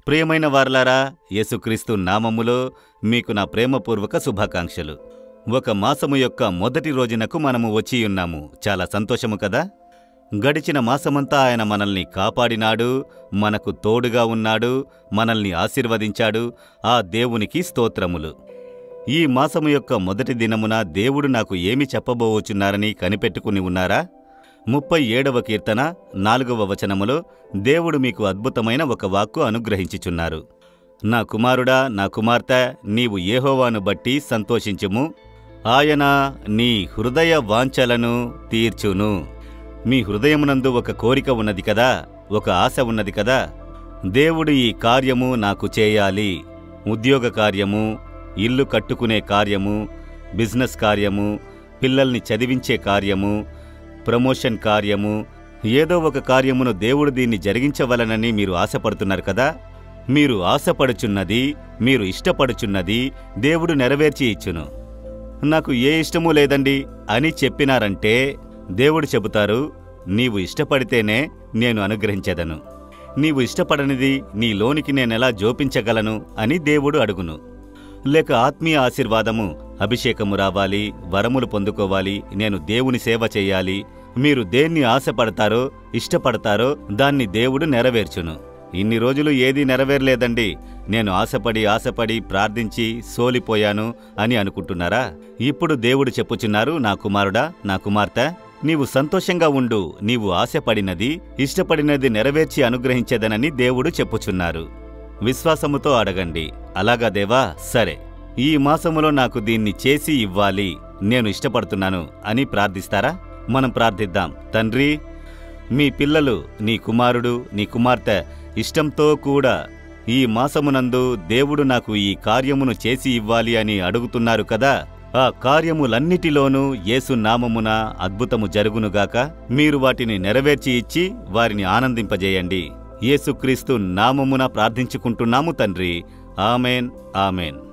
ప్రియమైన వారలారా యేసుక్రీస్తు నామములో మీకు నా ప్రేమపూర్వక శుభాకాంక్షలు ఒక మాసము యొక్క మొదటి రోజునకు మనము వచ్చి ఉన్నాము చాలా సంతోషము కదా గడిచిన మాసమంతా ఆయన మనల్ని కాపాడినాడు మనకు తోడుగా ఉన్నాడు మనల్ని ఆశీర్వదించాడు ఆ దేవునికి స్తోత్రములు ఈ మాసము యొక్క మొదటి దినమున దేవుడు నాకు ఏమి చెప్పబోచున్నారని కనిపెట్టుకుని ఉన్నారా ముప్పై ఏడవ కీర్తన నాలుగవ వచనములో దేవుడు మీకు అద్భుతమైన ఒక వాక్కు అనుగ్రహించుచున్నారు నా కుమారుడా నా కుమార్తె నీవు ఏహోవాను బట్టి సంతోషించుము ఆయన నీ హృదయ వాంఛలను తీర్చును మీ హృదయమునందు ఒక కోరిక ఉన్నది కదా ఒక ఆశ ఉన్నది కదా దేవుడు ఈ కార్యము నాకు చేయాలి ఉద్యోగ కార్యము ఇల్లు కట్టుకునే కార్యము బిజినెస్ కార్యము పిల్లల్ని చదివించే కార్యము ప్రమోషన్ కార్యము ఏదో ఒక కార్యమును దేవుడు దీన్ని జరిగించవలనని మీరు ఆశపడుతున్నారు కదా మీరు ఆశపడుచున్నది మీరు ఇష్టపడుచున్నది దేవుడు నెరవేర్చి ఇచ్చును నాకు ఏ ఇష్టమూ లేదండి అని చెప్పినారంటే దేవుడు చెబుతారు నీవు ఇష్టపడితేనే నేను అనుగ్రహించెదను నీవు ఇష్టపడనిది నీ లోనికి నేనెలా జోపించగలను అని దేవుడు అడుగును లేక ఆత్మీయ ఆశీర్వాదము అభిషేకము రావాలి వరములు పొందుకోవాలి నేను దేవుని సేవ చేయాలి మీరు దేన్ని ఆశపడతారో ఇష్టపడతారో దాన్ని దేవుడు నెరవేర్చును ఇన్ని రోజులు ఏదీ నెరవేరలేదండి నేను ఆశపడి ఆశపడి ప్రార్థించి సోలిపోయాను అని అనుకుంటున్నారా ఇప్పుడు దేవుడు చెప్పుచున్నారు నా కుమారుడా నా కుమార్తె నీవు సంతోషంగా ఉండు నీవు ఆశపడినది ఇష్టపడినది నెరవేర్చి అనుగ్రహించేదనని దేవుడు చెప్పుచున్నారు విశ్వాసముతో అడగండి అలాగా దేవా సరే ఈ మాసములో నాకు దీన్ని చేసి ఇవ్వాలి నేను ఇష్టపడుతున్నాను అని ప్రార్థిస్తారా మనం ప్రార్థిద్దాం తండ్రి మీ పిల్లలు నీ కుమారుడు నీ కుమార్తె ఇష్టంతో కూడా ఈ మాసమునందు దేవుడు నాకు ఈ కార్యమును చేసి ఇవ్వాలి అని అడుగుతున్నారు కదా ఆ కార్యములన్నిటిలోనూ యేసు నామమున అద్భుతము జరుగునుగాక మీరు వాటిని నెరవేర్చి ఇచ్చి వారిని ఆనందింపజేయండి యేసుక్రీస్తు నామమున ప్రార్థించుకుంటున్నాము తండ్రి ఆమెన్ ఆమెన్